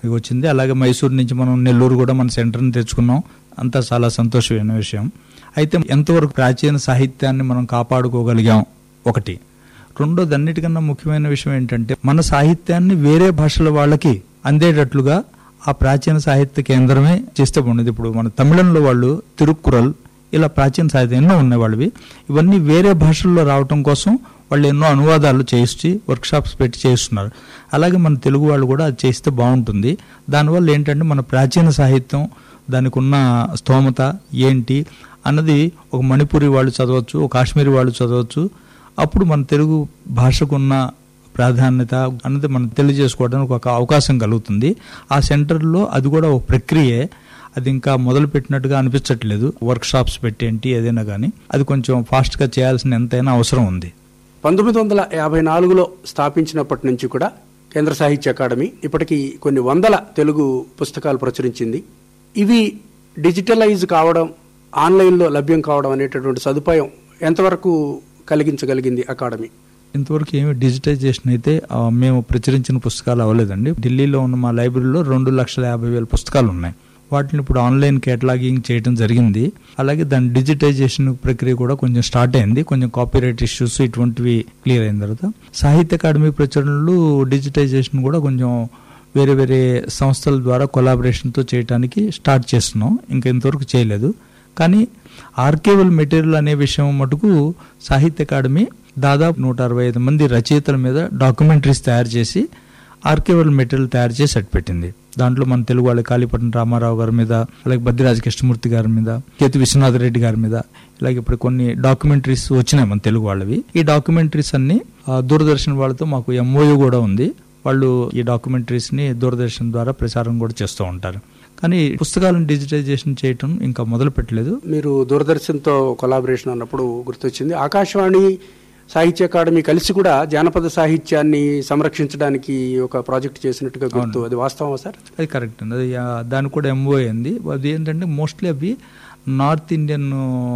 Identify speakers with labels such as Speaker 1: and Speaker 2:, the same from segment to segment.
Speaker 1: మీకు వచ్చింది అలాగే మైసూరు నుంచి మనం నెల్లూరు కూడా మన సెంటర్ని తెచ్చుకున్నాం అంతా చాలా సంతోషమైన విషయం అయితే ఎంతవరకు ప్రాచీన సాహిత్యాన్ని మనం కాపాడుకోగలిగాం ఒకటి రెండోది అన్నిటికన్నా ముఖ్యమైన విషయం ఏంటంటే మన సాహిత్యాన్ని వేరే భాషల వాళ్ళకి అందేటట్లుగా ఆ ప్రాచీన సాహిత్య కేంద్రమే చేస్తే బాగుండేది ఇప్పుడు మన తమిళంలో వాళ్ళు తిరుక్కురల్ ఇలా ప్రాచీన సాహిత్యం ఎన్నో ఉన్నాయి వాళ్ళవి ఇవన్నీ వేరే భాషల్లో రావటం కోసం వాళ్ళు ఎన్నో అనువాదాలు చేసి వర్క్షాప్స్ పెట్టి చేస్తున్నారు అలాగే మన తెలుగు వాళ్ళు కూడా అది చేస్తే బాగుంటుంది దానివల్ల ఏంటంటే మన ప్రాచీన సాహిత్యం దానికి ఉన్న స్తోమత ఏంటి అన్నది ఒక మణిపురి వాళ్ళు చదవచ్చు ఒక కాశ్మీరీ వాళ్ళు చదవచ్చు అప్పుడు మన తెలుగు భాషకున్న ప్రాధాన్యత అన్నది మనం తెలియజేసుకోవడానికి ఒక అవకాశం కలుగుతుంది ఆ సెంటర్లో అది కూడా ఒక ప్రక్రియే అది ఇంకా మొదలు పెట్టినట్టుగా అనిపించట్లేదు వర్క్ షాప్స్ పెట్టేంటి ఏదైనా కానీ అది కొంచెం ఫాస్ట్గా చేయాల్సిన ఎంతైనా అవసరం ఉంది
Speaker 2: పంతొమ్మిది వందల యాభై నాలుగులో స్థాపించినప్పటి నుంచి కూడా కేంద్ర సాహిత్య అకాడమీ ఇప్పటికీ కొన్ని వందల తెలుగు పుస్తకాలు ప్రచురించింది ఇవి డిజిటలైజ్ కావడం ఆన్లైన్లో లభ్యం కావడం అనేటటువంటి సదుపాయం ఎంతవరకు కలిగించగలిగింది అకాడమీ
Speaker 1: ఇంతవరకు ఏమి డిజిటైజేషన్ అయితే ఆ, మేము ప్రచురించిన పుస్తకాలు అవ్వలేదండి ఢిల్లీలో ఉన్న మా లైబ్రరీలో రెండు లక్షల యాభై వేల పుస్తకాలు ఉన్నాయి వాటిని ఇప్పుడు ఆన్లైన్ కేటలాగింగ్ చేయడం జరిగింది అలాగే దాని డిజిటైజేషన్ ప్రక్రియ కూడా కొంచెం స్టార్ట్ అయింది కొంచెం కాపీరైట్ ఇష్యూస్ ఇటువంటివి క్లియర్ అయిన తర్వాత సాహిత్య అకాడమీ ప్రచురణలు డిజిటైజేషన్ కూడా కొంచెం వేరే వేరే సంస్థల ద్వారా కొలాబరేషన్తో చేయడానికి స్టార్ట్ చేస్తున్నాం ఇంకా ఇంతవరకు చేయలేదు కానీ ఆర్కేవల్ మెటీరియల్ అనే విషయం మటుకు సాహిత్య అకాడమీ దాదాపు నూట అరవై ఐదు మంది రచయితల మీద డాక్యుమెంటరీస్ తయారు చేసి ఆర్కేవల్ మెటీరియల్ తయారు చేసి సెట్ పెట్టింది దాంట్లో మన తెలుగు వాళ్ళ కాళీపట్నం రామారావు గారి మీద అలాగే బద్రిరాజ కృష్ణమూర్తి గారి మీద కేతు విశ్వనాథ రెడ్డి గారి మీద ఇలాగే ఇప్పుడు కొన్ని డాక్యుమెంటరీస్ వచ్చినాయి మన తెలుగు వాళ్ళవి ఈ డాక్యుమెంటరీస్ అన్ని ఆ, దూరదర్శన్ వాళ్ళతో మాకు ఎంఓయూ కూడా ఉంది వాళ్ళు ఈ డాక్యుమెంటరీస్ ని దూరదర్శన్ ద్వారా ప్రసారం కూడా చేస్తూ ఉంటారు కానీ పుస్తకాలను డిజిటైజేషన్ చేయటం ఇంకా మొదలు పెట్టలేదు
Speaker 2: మీరు దూరదర్శన్తో కొలాబరేషన్ అన్నప్పుడు గుర్తొచ్చింది ఆకాశవాణి సాహిత్య అకాడమీ కలిసి కూడా జానపద సాహిత్యాన్ని సంరక్షించడానికి ఒక ప్రాజెక్ట్ చేసినట్టుగా గుర్తు అది వాస్తవమా సార్
Speaker 1: అది కరెక్ట్ అండి అది ఆ, దానికి కూడా ఎంఓ అయింది అది ఏంటంటే మోస్ట్లీ అవి north Indian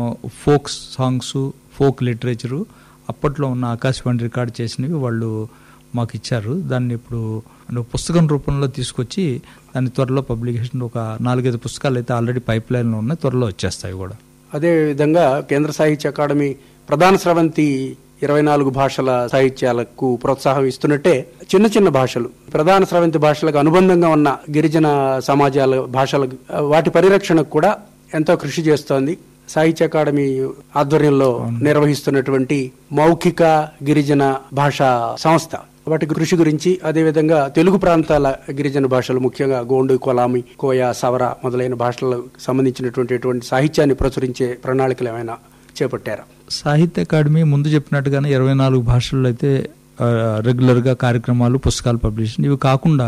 Speaker 1: folk songs folk literature అప్పట్లో ఉన్న ఆకాశవాణి రికార్డ్ చేసినవి వాళ్ళు మాకు ఇచ్చారు దాన్ని ఇప్పుడు అంటే పుస్తకం రూపంలో తీసుకొచ్చి దాన్ని త్వరలో పబ్లికేషన్ ఒక నాలుగైదు పుస్తకాలు అయితే ఆల్రెడీ పైప్ లైన్లో ఉన్నాయి త్వరలో వచ్చేస్తాయి కూడా
Speaker 2: అదే విధంగా కేంద్ర సాహిత్య అకాడమీ ప్రధాన స్రవంతి ఇరవై నాలుగు భాషల సాహిత్యాలకు ప్రోత్సాహం ఇస్తున్నట్టే చిన్న చిన్న భాషలు ప్రధాన స్రవంతి భాషలకు అనుబంధంగా ఉన్న గిరిజన సమాజాల భాషల వాటి పరిరక్షణకు కూడా ఎంతో కృషి చేస్తోంది సాహిత్య అకాడమీ ఆధ్వర్యంలో నిర్వహిస్తున్నటువంటి మౌఖిక గిరిజన భాషా సంస్థ వాటి కృషి గురించి అదేవిధంగా తెలుగు ప్రాంతాల గిరిజన భాషలు ముఖ్యంగా గోండు కొలామి కోయ సవర మొదలైన భాషలకు సంబంధించినటువంటి ఎటువంటి సాహిత్యాన్ని ప్రచురించే ప్రణాళికలు ఏమైనా చేపట్టారా
Speaker 1: సాహిత్య అకాడమీ ముందు చెప్పినట్టుగానే ఇరవై నాలుగు భాషల్లో అయితే ఆ, రెగ్యులర్గా కార్యక్రమాలు పుస్తకాలు పబ్లిషన్ ఇవి కాకుండా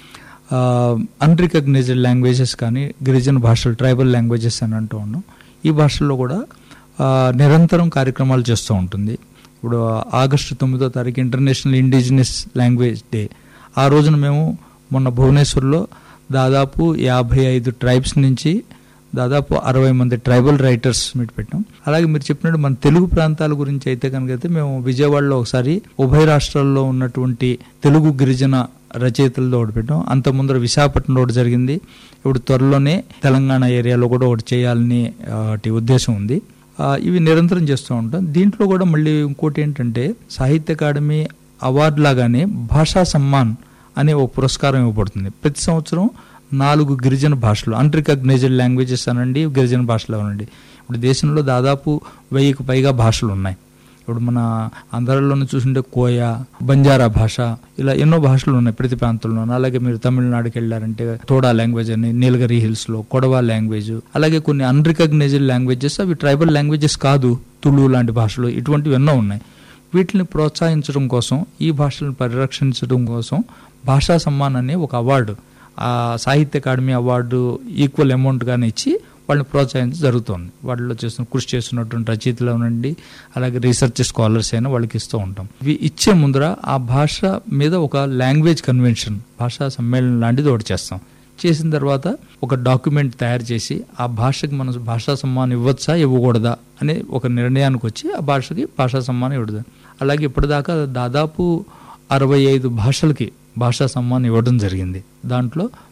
Speaker 1: అన్రికగ్నైజ్డ్ లాంగ్వేజెస్ కానీ గిరిజన భాషలు ట్రైబల్ లాంగ్వేజెస్ అని అంటూ ఉన్నాం ఈ భాషల్లో కూడా ఆ, నిరంతరం కార్యక్రమాలు చేస్తూ ఉంటుంది ఇప్పుడు ఆగస్టు తొమ్మిదో తారీఖు ఇంటర్నేషనల్ ఇండిజినస్ లాంగ్వేజ్ డే ఆ రోజున మేము మొన్న భువనేశ్వర్లో దాదాపు యాభై ఐదు ట్రైబ్స్ నుంచి దాదాపు అరవై మంది ట్రైబల్ రైటర్స్ మీట్ పెట్టాం అలాగే మీరు చెప్పినట్టు మన తెలుగు ప్రాంతాల గురించి అయితే కనుక అయితే మేము విజయవాడలో ఒకసారి ఉభయ రాష్ట్రాల్లో ఉన్నటువంటి తెలుగు గిరిజన రచయితలతో ఒకటి పెట్టాం అంత ముందర విశాఖపట్నంలో ఒకటి జరిగింది ఇప్పుడు త్వరలోనే తెలంగాణ ఏరియాలో కూడా ఒకటి చేయాలని ఆ, వాటి ఉద్దేశం ఉంది ఆ, ఇవి నిరంతరం చేస్తూ ఉంటాం దీంట్లో కూడా మళ్ళీ ఇంకోటి ఏంటంటే సాహిత్య అకాడమీ అవార్డు లాగానే భాషా సమ్మాన్ అనే ఒక పురస్కారం ఇవ్వబడుతుంది ప్రతి సంవత్సరం నాలుగు గిరిజన భాషలు అన్రికగ్నైజ్డ్ లాంగ్వేజెస్ అనండి గిరిజన భాషలు అనండి ఇప్పుడు దేశంలో దాదాపు వెయ్యికి పైగా భాషలు ఉన్నాయి ఇప్పుడు మన ఆంధ్రాలోనే చూసుంటే కోయ బంజారా భాష ఇలా ఎన్నో భాషలు ఉన్నాయి ప్రతి ప్రాంతంలో అలాగే మీరు తమిళనాడుకి వెళ్ళారంటే తోడా లాంగ్వేజ్ అని నీలగిరి హిల్స్ లో కొడవ లాంగ్వేజ్ అలాగే కొన్ని అన్రికగ్నైజ్డ్ లాంగ్వేజెస్ అవి ట్రైబల్ లాంగ్వేజెస్ కాదు తుళు లాంటి భాషలు ఇటువంటివి ఎన్నో ఉన్నాయి వీటిని ప్రోత్సహించడం కోసం ఈ భాషలను పరిరక్షించడం కోసం భాషా సమ్మాన్ అనే ఒక అవార్డు ఆ సాహిత్య అకాడమీ అవార్డు ఈక్వల్ అమౌంట్ గానే ఇచ్చి వాళ్ళని ప్రోత్సహించడం జరుగుతుంది వాటిలో చేస్తున్న కృషి చేస్తున్నటువంటి రచయితలు నుండి అలాగే రీసెర్చ్ స్కాలర్స్ అయినా వాళ్ళకి ఇస్తూ ఉంటాం ఇవి ఇచ్చే ముందర ఆ భాష మీద ఒక లాంగ్వేజ్ కన్వెన్షన్ భాషా సమ్మేళనం లాంటిది ఒకటి చేస్తాం చేసిన తర్వాత ఒక డాక్యుమెంట్ తయారు చేసి ఆ భాషకి మనం భాషా సమ్మానం ఇవ్వచ్చా ఇవ్వకూడదా అనే ఒక నిర్ణయానికి వచ్చి ఆ భాషకి భాషా సమ్మానం ఇవ్వదు అలాగే ఇప్పటిదాకా దాదాపు అరవై ఐదు భాషలకి భాషా సమ్మానం ఇవ్వడం జరిగింది దాంట్లో